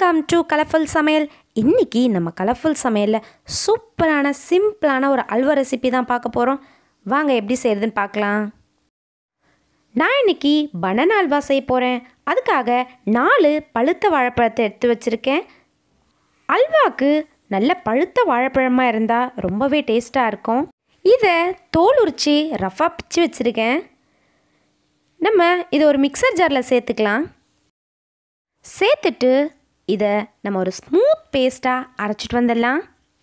welcome to colourful சமையல் இன்னைக்கு நம்ம கலர்ஃபுல் சமையலில் சூப்பரான சிம்பிளான ஒரு அல்வா ரெசிபி தான் பார்க்க போகிறோம் வாங்க எப்படி செய்கிறதுன்னு பார்க்கலாம் நான் இன்னைக்கு பனானா அல்வா செய்ய போகிறேன் அதுக்காக நாலு பழுத்த வாழைப்பழத்தை எடுத்து வச்சுருக்கேன் அல்வாக்கு நல்ல பழுத்த வாழைப்பழமாக இருந்தால் ரொம்பவே டேஸ்ட்டாக இருக்கும் இதை தோல் உரித்து ரஃபாக பிச்சு வச்சுருக்கேன் நம்ம இதை ஒரு மிக்சர் ஜாரில் சேர்த்துக்கலாம் சேர்த்துட்டு இதை நம்ம ஒரு ஸ்மூத் பேஸ்ட்டாக அரைச்சிட்டு வந்துடலாம்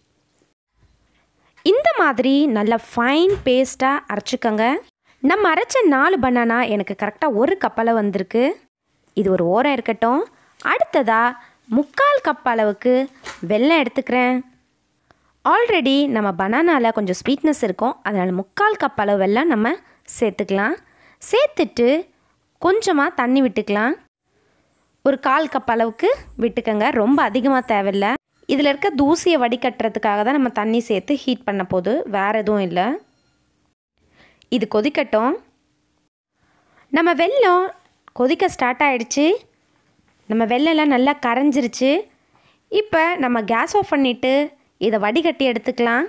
இந்த மாதிரி நல்ல ஃபைன் பேஸ்ட்டாக அரைச்சிக்கோங்க நம்ம அரைச்ச நாலு பனானா எனக்கு கரெக்டாக ஒரு கப்பலை வந்திருக்கு இது ஒரு ஓரம் இருக்கட்டும் அடுத்ததாக முக்கால் கப் அளவுக்கு வெல்லம் எடுத்துக்கிறேன் ஆல்ரெடி நம்ம பனானாவில் கொஞ்சம் ஸ்வீட்னஸ் இருக்கும் அதனால் முக்கால் கப் அளவு வெல்லம் நம்ம சேர்த்துக்கலாம் சேர்த்துட்டு கொஞ்சமாக தண்ணி விட்டுக்கலாம் ஒரு கால் கப் அளவுக்கு விட்டுக்கோங்க ரொம்ப அதிகமாக தேவையில்ல இதில் இருக்க தூசியை வடிகட்டுறதுக்காக தான் நம்ம தண்ணி சேர்த்து ஹீட் பண்ண போது வேறு எதுவும் இல்லை இது கொதிக்கட்டும் நம்ம வெல்லம் கொதிக்க ஸ்டார்ட் ஆகிடுச்சு நம்ம வெள்ளம்லாம் நல்லா கரைஞ்சிருச்சு இப்போ நம்ம கேஸ் ஆஃப் பண்ணிவிட்டு இதை வடிகட்டி எடுத்துக்கலாம்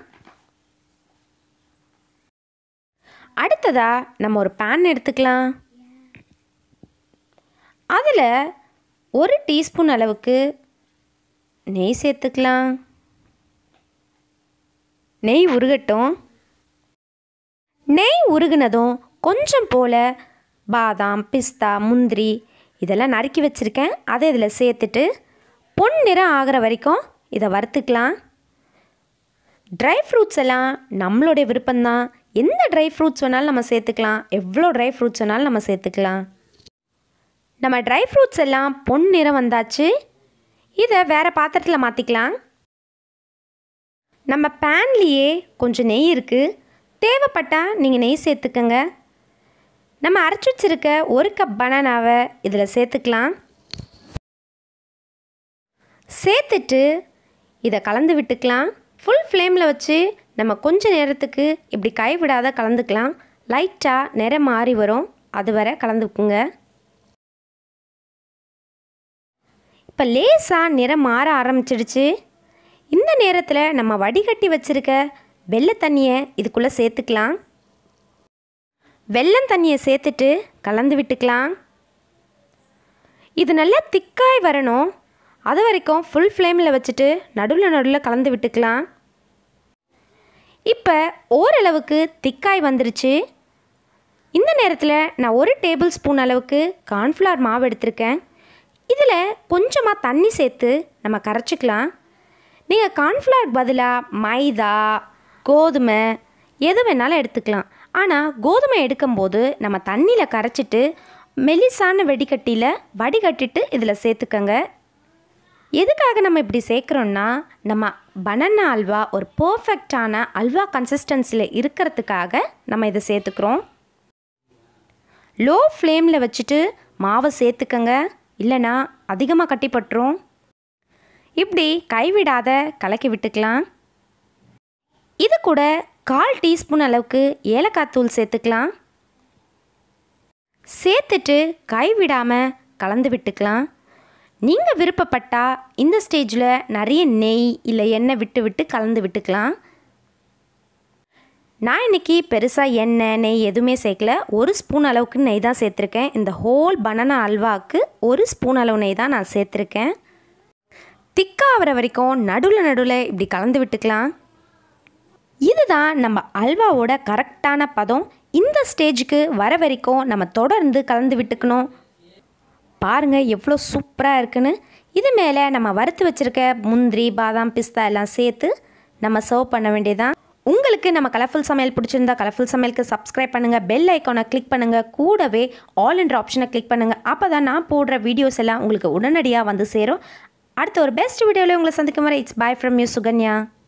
அடுத்ததாக நம்ம ஒரு பேன் எடுத்துக்கலாம் அதில் ஒரு டீஸ்பூன் அளவுக்கு நெய் சேர்த்துக்கலாம் நெய் உருகட்டும் நெய் உருகுனதும் கொஞ்சம் போல் பாதாம் பிஸ்தா முந்திரி இதெல்லாம் நறுக்கி வச்சுருக்கேன் அதை இதில் சேர்த்துட்டு பொன்னிறம் ஆகிற வரைக்கும் இதை வறுத்துக்கலாம் ட்ரை ஃப்ரூட்ஸ் எல்லாம் நம்மளுடைய விருப்பம்தான் எந்த ட்ரை ஃப்ரூட்ஸ் வேணாலும் நம்ம சேர்த்துக்கலாம் எவ்வளோ ட்ரை ஃப்ரூட்ஸ் வேணாலும் நம்ம சேர்த்துக்கலாம் நம்ம ட்ரை ஃப்ரூட்ஸ் எல்லாம் பொன் நிறம் வந்தாச்சு இதை வேறு பாத்திரத்தில் மாற்றிக்கலாம் நம்ம பேன்லேயே கொஞ்சம் நெய் இருக்குது தேவைப்பட்டால் நீங்கள் நெய் சேர்த்துக்கங்க நம்ம அரைச்சி வச்சிருக்க ஒரு கப் பனானாவை இதில் சேர்த்துக்கலாம் சேர்த்துட்டு இதை கலந்து விட்டுக்கலாம் ஃபுல் ஃப்ளேமில் வச்சு நம்ம கொஞ்ச நேரத்துக்கு இப்படி கைவிடாத கலந்துக்கலாம் லைட்டாக நிறம் மாறி வரும் அது வரை கலந்துக்குங்க இப்போ லேசாக நிறம் மாற ஆரம்பிச்சிடுச்சு இந்த நேரத்தில் நம்ம வடிகட்டி வச்சுருக்க வெள்ளை தண்ணியை இதுக்குள்ளே சேர்த்துக்கலாம் வெள்ளம் தண்ணியை சேர்த்துட்டு கலந்து விட்டுக்கலாம் இது நல்லா திக்காய் வரணும் அது வரைக்கும் ஃபுல் ஃப்ளேமில் வச்சுட்டு நடுவில் நடுவில் கலந்து விட்டுக்கலாம் இப்போ ஓரளவுக்கு திக்காய் வந்துருச்சு இந்த நேரத்தில் நான் ஒரு டேபிள் ஸ்பூன் அளவுக்கு கார்ன்ஃப்ளவர் மாவு எடுத்திருக்கேன் இதில் கொஞ்சமாக தண்ணி சேர்த்து நம்ம கரைச்சிக்கலாம் நீங்கள் கார்ன்ஃப்ளவர் பதிலாக மைதா கோதுமை எது வேணாலும் எடுத்துக்கலாம் ஆனால் கோதுமை எடுக்கும்போது நம்ம தண்ணியில் கரைச்சிட்டு மெலிசான வெடிக்கட்டியில் வடிகட்டிட்டு இதில் சேர்த்துக்கங்க எதுக்காக நம்ம இப்படி சேர்க்குறோன்னா நம்ம பனானா அல்வா ஒரு பர்ஃபெக்டான அல்வா கன்சிஸ்டன்சியில் இருக்கிறதுக்காக நம்ம இதை சேர்த்துக்கிறோம் லோ ஃப்ளேமில் வச்சுட்டு மாவை சேர்த்துக்கங்க இல்லைனா அதிகமாக கட்டிப்பட்டுரும் இப்படி கைவிடாத கலக்கி விட்டுக்கலாம் இது கூட கால் டீஸ்பூன் அளவுக்கு ஏலக்காய் தூள் சேர்த்துக்கலாம் சேர்த்துட்டு கைவிடாமல் கலந்து விட்டுக்கலாம் நீங்கள் விருப்பப்பட்டால் இந்த ஸ்டேஜில் நிறைய நெய் இல்லை எண்ணெய் விட்டு விட்டு கலந்து விட்டுக்கலாம் நான் இன்றைக்கி பெருசாக எண்ணெய் நெய் எதுவுமே சேர்க்கல ஒரு ஸ்பூன் அளவுக்கு நெய் தான் சேர்த்துருக்கேன் இந்த ஹோல் பனானா அல்வாவுக்கு ஒரு ஸ்பூன் அளவு நெய் தான் நான் சேர்த்துருக்கேன் திக்காகிற வரைக்கும் நடுவில் நடுவில் இப்படி கலந்து விட்டுக்கலாம் இதுதான் நம்ம அல்வாவோட கரெக்டான பதம் இந்த ஸ்டேஜுக்கு வர வரைக்கும் நம்ம தொடர்ந்து கலந்து விட்டுக்கணும் பாருங்கள் எவ்வளோ சூப்பராக இருக்குன்னு இது மேலே நம்ம வறுத்து வச்சுருக்க முந்திரி பாதாம் பிஸ்தா எல்லாம் சேர்த்து நம்ம சர்வ் பண்ண வேண்டியதான் உங்களுக்கு நம்ம கலர்ஃபுல் சமையல் பிடிச்சிருந்தா கலர்ஃபுல் சமையலுக்கு சப்ஸ்கிரைப் பண்ணுங்கள் பெல் ஐக்கானை கிளிக் பண்ணுங்கள் கூடவே ஆல் என்ற ஆப்ஷனை கிளிக் பண்ணுங்கள் அப்போ தான் நான் போடுற வீடியோஸ் எல்லாம் உங்களுக்கு உடனடியாக வந்து சேரும் அடுத்த ஒரு பெஸ்ட் வீடியோவில் உங்களை சந்திக்கும் வரை it's bye from you Sukanya